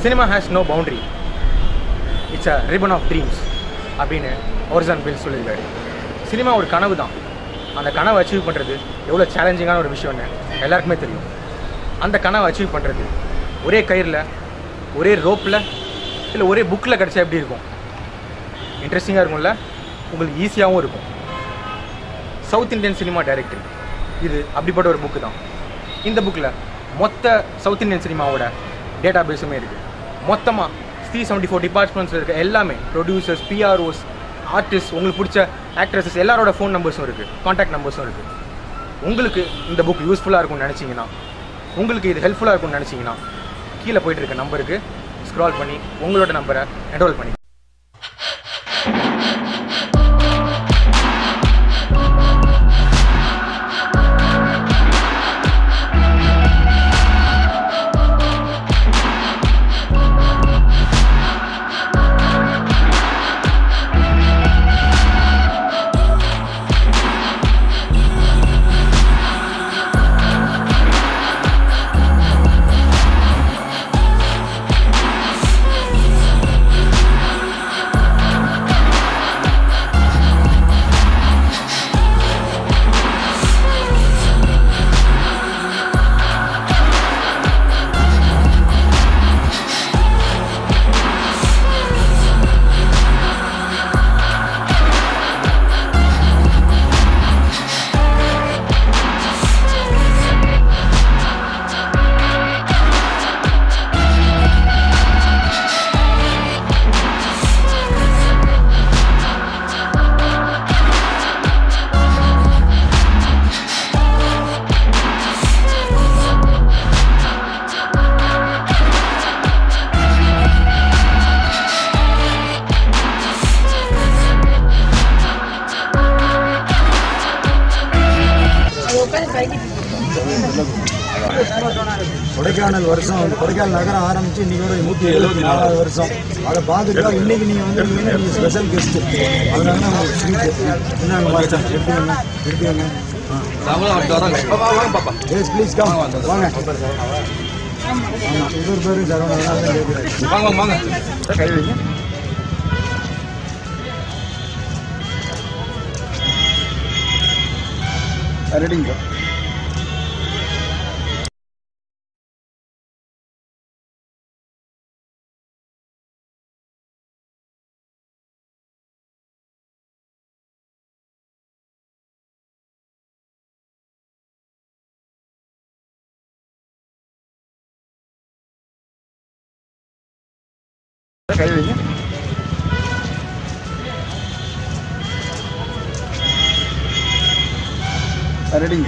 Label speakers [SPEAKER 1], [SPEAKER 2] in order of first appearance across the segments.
[SPEAKER 1] cinema has no boundary it's a ribbon of dreams அப்படின்னு Orson bill சொல்லியிருக்காரு cinema ஒரு கனவு தான் அந்த கனவை அச்சீவ் பண்ணுறது எவ்வளோ சேலஞ்சிங்கான ஒரு விஷயம்னு எல்லாருக்குமே தெரியும் அந்த கனவை அச்சீவ் பண்ணுறது ஒரே கயிறில் ஒரே ரோப்பில் இல்லை ஒரே புக்கில் கிடச்சா எப்படி இருக்கும் இன்ட்ரெஸ்டிங்காக இருக்கும்ல உங்களுக்கு ஈஸியாகவும் இருக்கும் சவுத் இந்தியன் சினிமா டைரக்டர் இது அப்படிப்பட்ட ஒரு புக்கு தான் இந்த புக்கில் மொத்த சவுத் இந்தியன் சினிமாவோட டேட்டா பேஸுமே இருக்குது மொத்தமாக த்ரீ செவன்ட்டி ஃபோர் டிபார்ட்மெண்ட்ஸில் இருக்க எல்லாமே ப்ரொடியூசர்ஸ் பிஆர்ஓஸ் ஆர்டிஸ்ட் உங்களுக்கு பிடிச்ச ஆக்ட்ரஸஸ் எல்லாரோட ஃபோன் நம்பர்ஸும் இருக்குது காண்டாக்ட் நம்பர்ஸும் இருக்குது உங்களுக்கு இந்த புக் யூஸ்ஃபுல்லாக இருக்கும்னு நினச்சிங்கன்னா உங்களுக்கு இது ஹெல்ப்ஃபுல்லாக இருக்கும்னு நினச்சிங்கன்னா கீழே போயிட்டு இருக்க நம்பருக்கு ஸ்க்ரால் பண்ணி உங்களோட நம்பரை என்ரோல் பண்ணி
[SPEAKER 2] கொடைக்கானல் வருஷம் வந்து கொடைக்கானல் நகரம் ஆரம்பிச்சு இன்னைக்கு நூற்றி எழுபத்தி நாலாவது வருஷம் அதை பார்த்துட்டு தான் இன்னைக்கு நீங்கள் வந்து நீங்கள் ஸ்பெஷல் கெஸ்ட் அதனால தான் உங்களுக்கு ஸ்வீட் என்னங்க மாஸ்டர் எடுத்துக்கோங்க எடுத்துக்கோங்க எஸ் ப்ளீஸ் கம் வாங்க ஆமாம் இவர் பேர் சரவணன் தான் கேட்குறாரு
[SPEAKER 3] வாங்க வாங்க
[SPEAKER 2] கை வைங்க ரெடிங்க கை வைங்க ரெடிங்க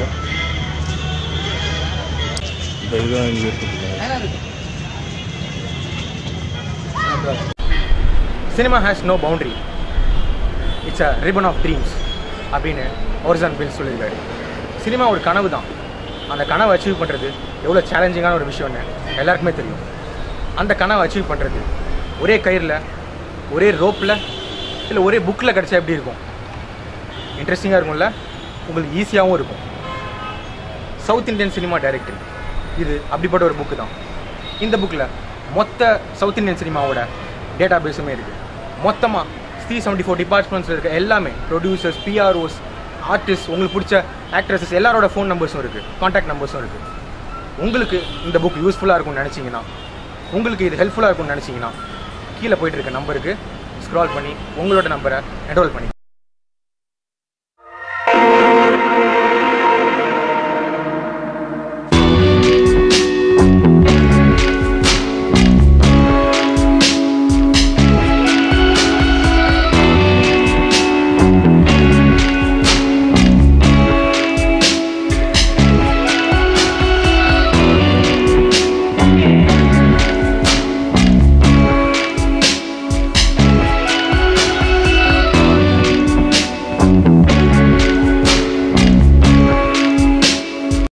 [SPEAKER 1] cinema has no boundary it's a ribbon of dreams அப்படின்னு ஒரிசான் பில் சொல்லியிருக்காரு சினிமா ஒரு கனவு தான் அந்த கனவை அச்சீவ் பண்ணுறது எவ்வளோ சேலஞ்சிங்கான ஒரு விஷயம்னு எல்லாருக்குமே தெரியும் அந்த கனவை அச்சீவ் பண்ணுறது ஒரே கயிறில் ஒரே ரோப்பில் இல்லை ஒரே புக்கில் கிடச்சா எப்படி இருக்கும் இன்ட்ரெஸ்டிங்காக இருக்கும்ல உங்களுக்கு ஈஸியாகவும் இருக்கும் சவுத் இந்தியன் சினிமா டைரக்டர் இது அப்படிப்பட்ட ஒரு புக்கு தான் இந்த புக்கில் மொத்த சவுத் இந்தியன் சினிமாவோட டேட்டா பேஸுமே இருக்குது மொத்தமாக த்ரீ செவன்ட்டி ஃபோர் டிபார்ட்மெண்ட்ஸில் இருக்க எல்லாமே ப்ரொடியூசர்ஸ் பிஆர்ஓஸ் ஆர்டிஸ்ட் உங்களுக்கு பிடிச்ச ஆக்ட்ரஸஸ் எல்லாரோட ஃபோன் நம்பர்ஸும் இருக்குது காண்டாக்ட் நம்பர்ஸும் இருக்குது உங்களுக்கு இந்த புக் யூஸ்ஃபுல்லாக இருக்கும்னு நினச்சிங்கன்னா உங்களுக்கு இது ஹெல்ப்ஃபுல்லாக இருக்கும்னு நினச்சிங்கன்னா கீழே போயிட்டு இருக்க நம்பருக்கு ஸ்க்ரால் பண்ணி உங்களோட நம்பரை என்ரோல் பண்ணி